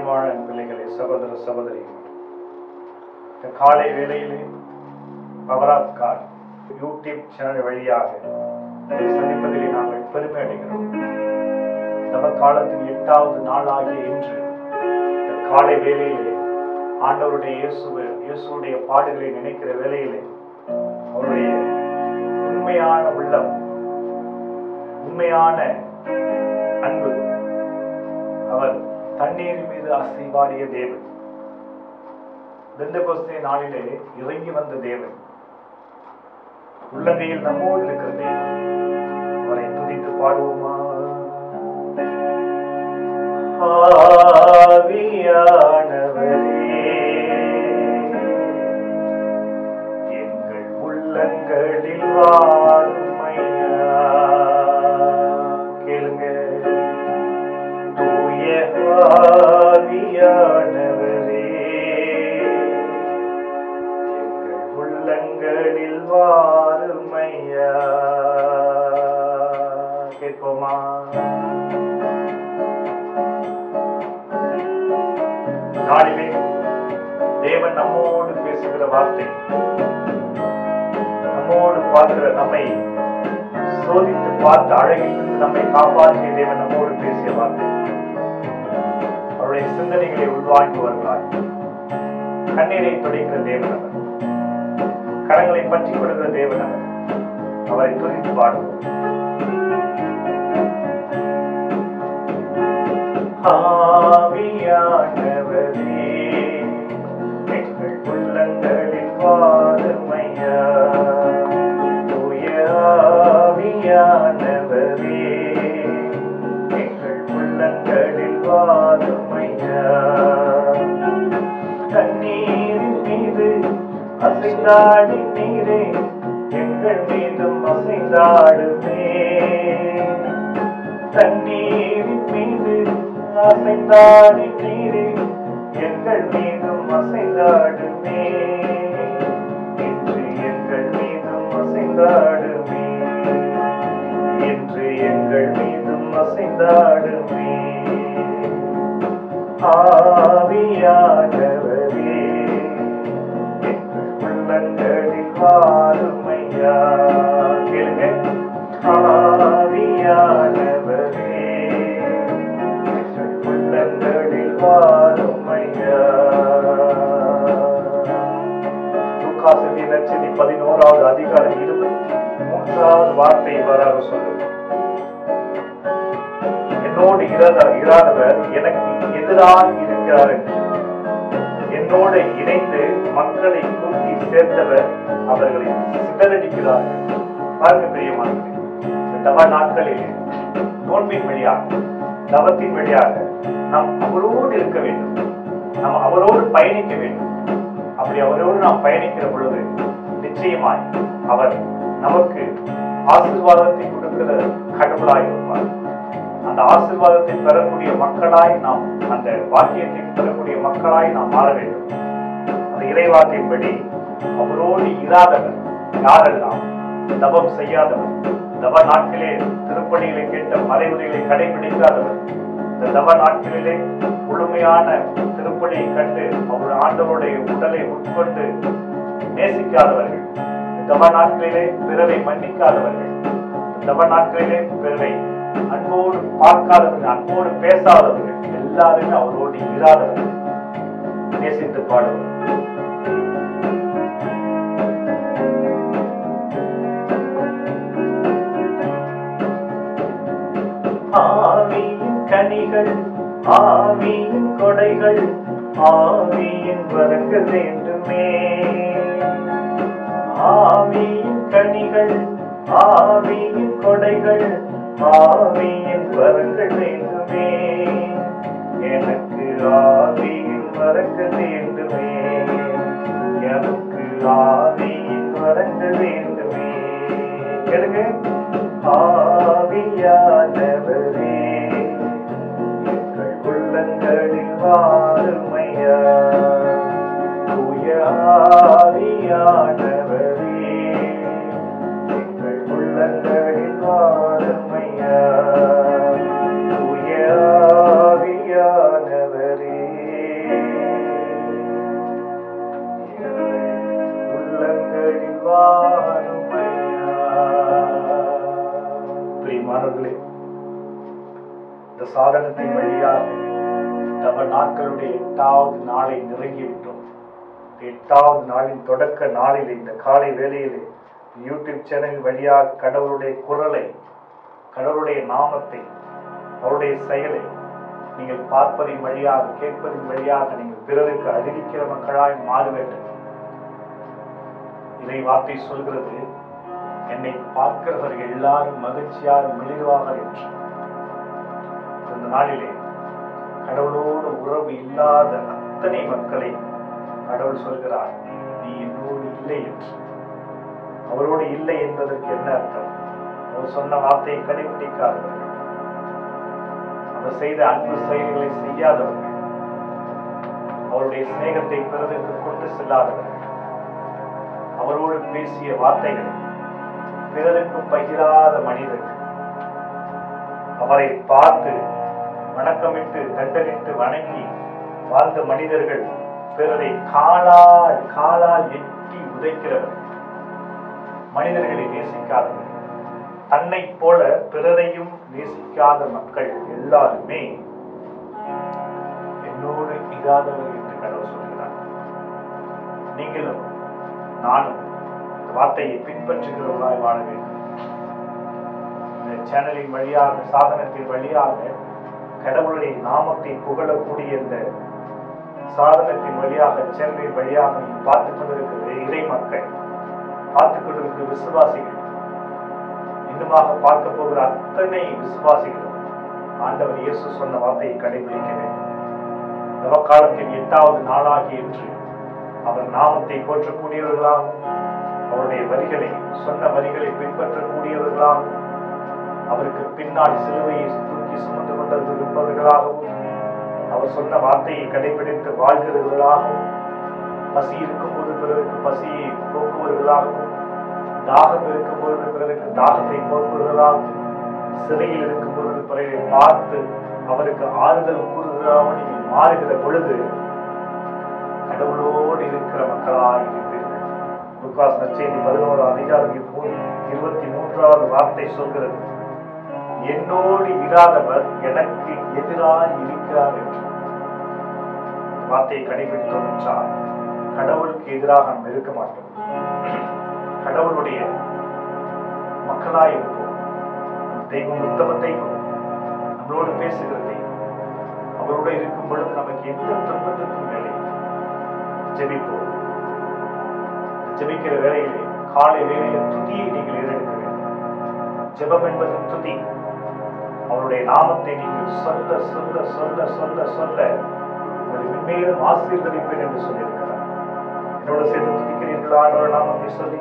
பிரியமான என் பிள்ளைகளே சகோதர சகோதரி இந்த காலை வேளையிலே power of God YouTube channel வழியாக உங்களை சந்திப்பதிலே நாங்கள் பெருமை அடைகிறோம் தவ காலத்தின் எட்டாவது நாளாகிய இன்று இந்த காலை வேளையிலே ஆண்டவருடைய இயேசுவை இயேசுடைய பாடுகளை நினைக்கிற வேளையிலே அவருடைய உண்மையான உள்ளம் உண்மையான அன்பு அவர் தண்ணீர் மீது அசைவாடிய தேவன் பெந்தகோஸ்தே நாளிலே இறங்கி வந்த தேவன் உள்ளங்கையில் நம்மோடு இருக்கிற தேவன் அவரை துதித்து பாடுவோமா ஆவியானவரே எங்கள் உள்ளங்களில் வாழும் ஐயா கேளுங்க தூய ஆவியானவரே எங்கள் உள்ளங்களில் வாழும் ஐயா கேட்போமா நாளிலே தேவன் நம்மோடு பேசுகிற வார்த்தை நம்மோடு பார்க்கிற நம்மை சோதித்து பார்த்த அழகிலிருந்து நம்மை காப்பாற்றிய தேவன் நம்மோடு பேசிய வார்த்தை அவருடைய சிந்தனைகளை உள்வாங்குவார்களாய் கண்ணீரை துடைக்கிற தேவன் அவர் கரங்களை பற்றி கொடுக்கிற தேவன் அவர் அவரை துதித்து பாடுவோம் ஆவியானவரே எங்கள் உள்ளங்களில் வாருமையா தூய ஆவியானவரே எங்கள் உள்ளங்களில் வாருமையா தண்ணீரின் மீது அசைந்தாடி நீரே எங்கள் மீதும் அசைந்தாடுமே தண்ணீரின் மீது அசைந்தாடி நீரே எங்கள் மீதும் அசைந்தாடுமே இன்று எங்கள் மீதும் அசைந்தாடுமே இன்று எங்கள் மீதும் அசைந்தாடுமே ஆவியானவரே எங்கள் உள்ளங்களில் வாருமையா கேளுங்க ஆவியானவரே எங்கள் உள்ளங்களில் வாருமையா லூக்காசின் நற்செய்தி பதினோராவது அதிகாரம் இருபத்தி மூன்றாவது வார்த்தை இவ்வாறாக சொல்லுது என்னோடு இராத- இராதவர் எனக்கு எதிராக இருக்கிறார் என்று என்னோடு இணைந்து மக்களை கூட்டி சேர்த்தவர் அவர்களை சிதறடிக்கிறார் பாருங்க பிரியமானவர்களே இந்த தவ நாட்களில் நோன்பின் வழியாக தவத்தின் வழியாக நாம் அவரோடு இருக்க வேண்டும் நாம் அவரோடு பயணிக்க வேண்டும் அப்படி அவரோடு நாம் பயணிக்கிற பொழுது நிச்சயமாய் அவர் நமக்கு ஆசீர்வாதத்தை கொடுக்கிற கடவுளாய் இருப்பார் அந்த ஆசீர்வாதத்தை பெறக்கூடிய மக்களாய் நாம் அந்த வாக்கியத்தை பெறக்கூடிய மக்களாய் நாம் மாற வேண்டும் அந்த இறைவாக்கின்படி அவரோடு இராதவர் யாரெல்லாம் தவம் செய்யாதவர் தவ நாட்களிலே திருப்பணிகளை கேட்ட மறைவுரைகளை கடைபிடிக்காதவர் இந்த தவ நாட்களிலே முழுமையான திருப்பணியை கண்டு அவர் ஆண்டவருடைய உடலை உட்கொண்டு நேசிக்காதவர்கள் இந்த தவ நாட்களிலே பிறரை மன்னிக்காதவர்கள் இந்த தவ நாட்களிலே பிறரை அன்போடு பார்க்காதவர்கள் அன்போடு பேசாதவர்கள் எல்லாருமே அவரோடு இராதவர்கள் நேசித்து பாடுவோம் ஆவியின் கனிகள் ஆவியின் கொடைகள் ஆவியின் வரங்கள் வேண்டுமே ஆவியின் கனிகள் ஆவியின் கொடைகள் ஆவியின் வரங்கள் வேண்டுமே எனக்கு ஆவியின் வரங்கள் வேண்டுமே எனக்கு ஆவியின் வரங்கள் வேண்டுமே கேளுங்க ஆவியானவரே எங்கள் உள்ளங்களில் வாருமையா தூய ஆவியானவரே எங்கள் உள்ளங்களில் வாருமையா தூய ஆவியானவரே சாதனத்தின் வழியாக நம்ம நாட்களுடைய எட்டாவது நாளை நெருங்கிவிட்டோம் எட்டாவது நாளின் தொடக்க நாளில் இந்த காலை வேளையிலே யூடியூப் சேனல் வழியாக கடவுளுடைய குரலை கடவுளுடைய நாமத்தை அவருடைய செயலை நீங்கள் பார்ப்பதின் வழியாக கேட்பதின் வழியாக நீங்கள் பிறருக்கு அறிவிக்கிற மக்களாய் மாற வேண்டும் இதை வார்த்தை சொல்கிறது என்னை பார்க்கிறவர்கள் எல்லாரும் மகிழ்ச்சியாக மிளிர்வார்கள் என்று இந்த நாளிலே கடவுளோடு உறவு இல்லாத அத்தனை மக்களை கடவுள் சொல்கிறார் நீ என்னோடு இல்லை என்று அவரோடு இல்லை என்பதற்கு என்ன அர்த்தம் அவர் சொன்ன வார்த்தையை கடைபிடிக்காதவர்கள் அவர் செய்த அன்பு செயல்களை செய்யாதவர்கள் அவருடைய சிநேகத்தை பிறருக்கு கொண்டு செல்லாதவர்கள் அவரோடு பேசிய வார்த்தைகள் பிறருக்கு பகிராத மனிதர்கள் அவரை பார்த்து வணக்கமிட்டு தண்டனிட்டு வணங்கி வாழ்ந்த மனிதர்கள் பிறரை காலால் காலால் எட்டி உதைக்கிறவர்கள் மனிதர்களை நேசிக்காதவர்கள் தன்னை போல பிறரையும் நேசிக்காத மக்கள் எல்லாருமே என்னோடு இராதவர் என்று கடவுள் சொல்கிறார் நீங்களும் நானும் இந்த வார்த்தையை பின்பற்றுகிறவர்களாய் வாழ வேண்டும் இந்த சேனலின் வழியாக சாதனத்தின் வழியாக கடவுளுடைய நாமத்தை புகழக்கூடிய இந்த சாதனத்தின் வழியாக சேனலின் வழியாக நீ பார்த்து கொண்டிருக்கிற இறை மக்கள் பார்த்து கொண்டிருக்கிற விசுவாசிகள் இன்னுமாக பார்க்க போகிற அத்தனை விசுவாசிகளும் ஆண்டவர் இயேசு சொன்ன வார்த்தையை கடைபிடிக்க வேண்டும் நவக்காலத்தின் எட்டாவது நாளாகி என்று அவர் நாமத்தை போற்றக்கூடியவர்களாகவும் அவருடைய வரிகளை சொன்ன வரிகளை பின்பற்றக்கூடியவர்களாகவும் அவருக்கு பின்னால் சிலுவையை தூக்கி சுமந்து கொண்டிருப்பவர்களாகவும் அவர் சொன்ன வார்த்தையை கடைபிடித்து வாழ்கிறவர்களாகவும் பசி இருக்கும்போது பிறருக்கு பசியை போக்குவர்களாகவும் தாகம் இருக்கும் பொழுது பிறருக்கு தாகத்தை போக்குவர்களாகவும் சிறையில் இருக்கும் பொழுது பிறரை பார்த்து அவருக்கு ஆறுதல் கூறுகிறாகவும் நீங்கள் மாறுகிற பொழுது கடவுளோடு இருக்கிற மக்களாய் இருப்பீர்கள் லுக்காஸ் நச்செய்தி பதினோரு அதிகாரம் இருபத்தி மூன்றாவது வார்த்தை சொல்கிறது என்னோடு இராதவர் எனக்கு எதிராக இருக்கிறார் என்று வார்த்தையை கடைபிடித்தோம் என்றால் கடவுளுக்கு எதிராக நாம் இருக்க மாட்டோம் கடவுளுடைய மக்களாய் இருப்போம் தெய்வம் உத்தம தெய்வம் நம்மளோடு பேசுகிற தெய்வம் அவரோடு இருக்கும் பொழுது நமக்கு எந்த துன்பத்திற்கும் வேலை ஜெபிப்போம் ஜெபிக்கிற வேலையிலே காலை வேலையில துதியை நீங்கள் ஏறெடுக்க வேண்டும் ஜெபம் என்பது துதி அவருடைய நாமத்தை நீங்கள் சொல்ல சொல்ல சொல்ல சொல்ல சொல்ல உங்களை மென்மேலும் ஆசீர்வதிப்பேன் என்று சொல்லியிருக்கிறார் என்னோட சேர்ந்து துதிக்கிறீர்களா ஆண்டவர் நாமத்தை சொல்லி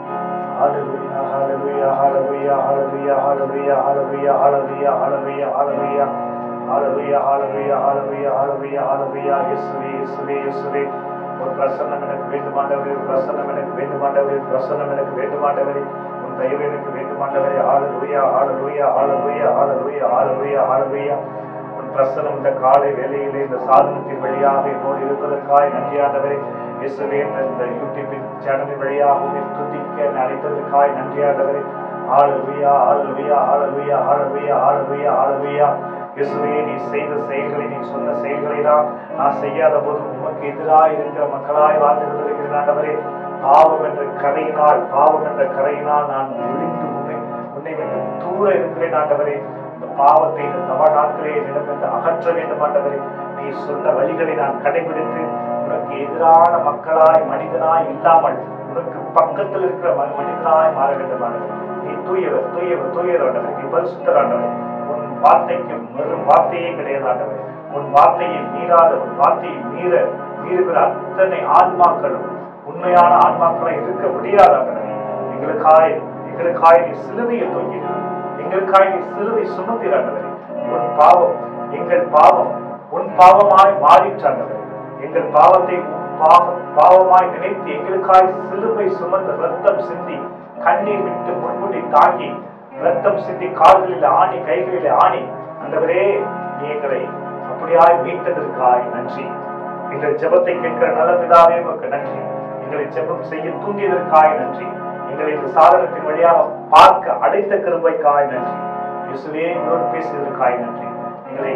Hallelujah, hallelujah, hallelujah, hallelujah, hallelujah, hallelujah, hallelujah, hallelujah, hallelujah. Hallelujah, hallelujah, hallelujah, hallelujah, hallelujah. இயேசுவே, இயேசுவே, இயேசுவே. ஒரு பிரசன்னம் எனக்கு வேண்டுமாண்டவரே ஒரு பிரசன்னம் எனக்கு வேண்டுமாண்டவரே ஒரு பிரசன்னம் எனக்கு வேண்டுமாண்டவரே உன் தயவு எனக்கு வேண்டுமாண்டவரே ஹalleluya ஹalleluya ஹalleluya ஹalleluya ஹalleluya ஹalleluya உன் பிரசன்னம் இந்த காலை வேளையிலே இந்த சாதனத்தின் வழியாக என்னோடு இருப்பதற்காய் நன்றி ஆண்டவரே இயேசுவே இந்த யூடியூபின் சேனலின் வழியாக உம்மை துதிக்க அழைத்ததற்காய் நன்றி ஆண்டவரே ஹalleluya ஹalleluya ஹalleluya ஹalleluya ஹalleluya ஹalleluya இயேசுவே நீ செய்த செயல்களை நீ சொன்ன செயல்களை தான் நான் செய்யாத போது உமக்கு எதிராக இருக்கிற மக்களாய் வாழ்ந்து கொண்டிருக்கிறேன் ஆண்டவரே பாவம் என்ற கரையினால் பாவம் என்ற கரையினால் நான் விழிந்து உன்னை உன்னை விட்டு தூர இருக்கிறேன் ஆண்டவரே இந்த பாவத்தை இந்த தவ நாட்களே என்னிடமிருந்து அகற்ற வேண்டும் ஆண்டவரே நீ சொன்ன வழிகளை நான் கடைபிடித்து உனக்கு எதிரான மக்களாய் மனிதனாய் இல்லாமல் உனக்கு பக்கத்தில் இருக்கிற ம- மனிதனாய் மாற வேண்டும் ஆண்டவரே நீ தூயவர் தூயவர் தூயவர் ஆண்டவர் நீ பரிசுத்தர் ஆண்டவர் உன் வார்த்தைக்கு மறு வார்த்தையே கிடையாது ஆண்டவர் உன் வார்த்தையை மீறாத உன் வார்த்தையை மீற மீறுகிற அத்தனை ஆன்மாக்களும் உண்மையான ஆன்மாக்களை இருக்க முடியாது ஆண்டவரே எங்களுக்காய் எங்களுக்காய் நீ சிலுவையில் தொங்கினார் எங்களுக்காய் நீ சிலுவை சுமந்திராண்டவரே உன் பாவம் எங்கள் பாவம் உன் பாவமாய் மாறிற்றாண்டவரே எங்கள் பாவத்தை உன் பாவம் பாவமாய் நினைத்து எங்களுக்காய் சிலுவை சுமந்த ரத்தம் சிந்தி கண்ணீர் விட்டு முன்முடி தாங்கி ரத்தம் சிந்தி கால்களில் ஆணி கைகளில் ஆணி அந்தவரே நீ எங்களை அப்படியாய் மீட்டதற்காய் நன்றி எங்கள் ஜெபத்தை கேட்கிற நல்ல பிதாவே உமக்கு நன்றி எங்களை ஜெபம் செய்ய தூண்டியதற்காய் நன்றி எங்களை இந்த சாதனத்தின் வழியாக பார்க்க அடைத்த கிருபைக்காய் நன்றி இயேசுவே எங்களோடு பேசியதற்காய் நன்றி எங்களை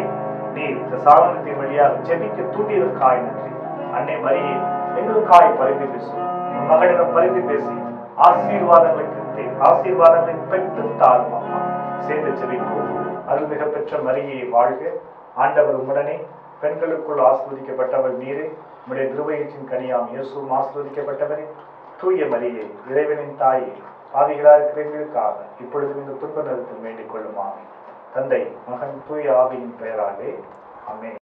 இந்த சாதனத்தின் வழியாக ஜெபிக்க தூண்டியதற்காய் நன்றி அன்னை மரியே எங்களுக்காய் பரிந்து பேசும் உன் மகளிடம் பரிந்து பேசி ஆசீர்வாதங்களுக்கு தே- ஆசீர்வாதங்களை பெற்று தாரும் அம்மா சேர்ந்து ஜெபிப்போம் அருள்மிக பெற்ற மரியை வாழ்க ஆண்டவர் உம்முடனே பெண்களுக்குள் ஆஸ்வதிக்கப்பட்டவர் நீரே உம்முடைய திருவயிற்றின் கனியாம் இயேசுவும் ஆஸ்வதிக்கப்பட்டவரே தூய மரியே இறைவனின் தாயே பாவிகளாக இருக்கிறவர்களுக்காக இப்பொழுதும் இந்த துன்ப நேரத்தில் வேண்டிக் கொள்ளுமாமே தந்தை மகன் தூய ஆவியின் பெயராலே ஆமென்